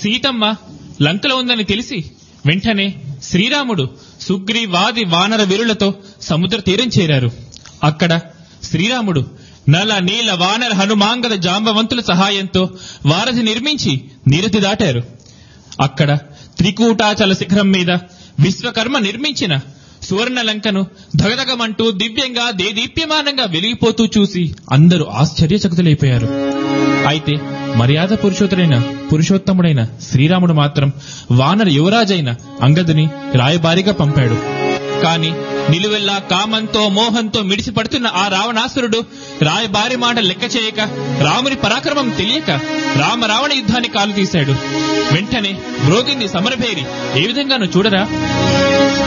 సీతమ్మ లంకలో ఉందని తెలిసి వెంటనే శ్రీరాముడు సుగ్రీవాది వానర వీరులతో సముద్ర తీరం చేరారు అక్కడ శ్రీరాముడు నల నీల వానర హనుమాంగద జాంబవంతుల సహాయంతో వారధి నిర్మించి నీరతి దాటారు అక్కడ త్రికూటాచల శిఖరం మీద విశ్వకర్మ నిర్మించిన సువర్ణ లంకను ధగధగమంటూ దివ్యంగా దేదీప్యమానంగా వెలిగిపోతూ చూసి అందరూ ఆశ్చర్యచకితులైపోయారు అయితే మర్యాద పురుషోత్తుడైన పురుషోత్తముడైన శ్రీరాముడు మాత్రం వానర యువరాజైన అంగదుని రాయబారిగా పంపాడు కాని నిలువెల్లా కామంతో మోహంతో మిడిసి పడుతున్న ఆ రావణాసురుడు రాయబారి మాట లెక్క చేయక రాముని పరాక్రమం తెలియక రామ రావణ యుద్ధాన్ని కాలు తీశాడు వెంటనే మ్రోగింది సమరభేరి ఏ విధంగానూ చూడరా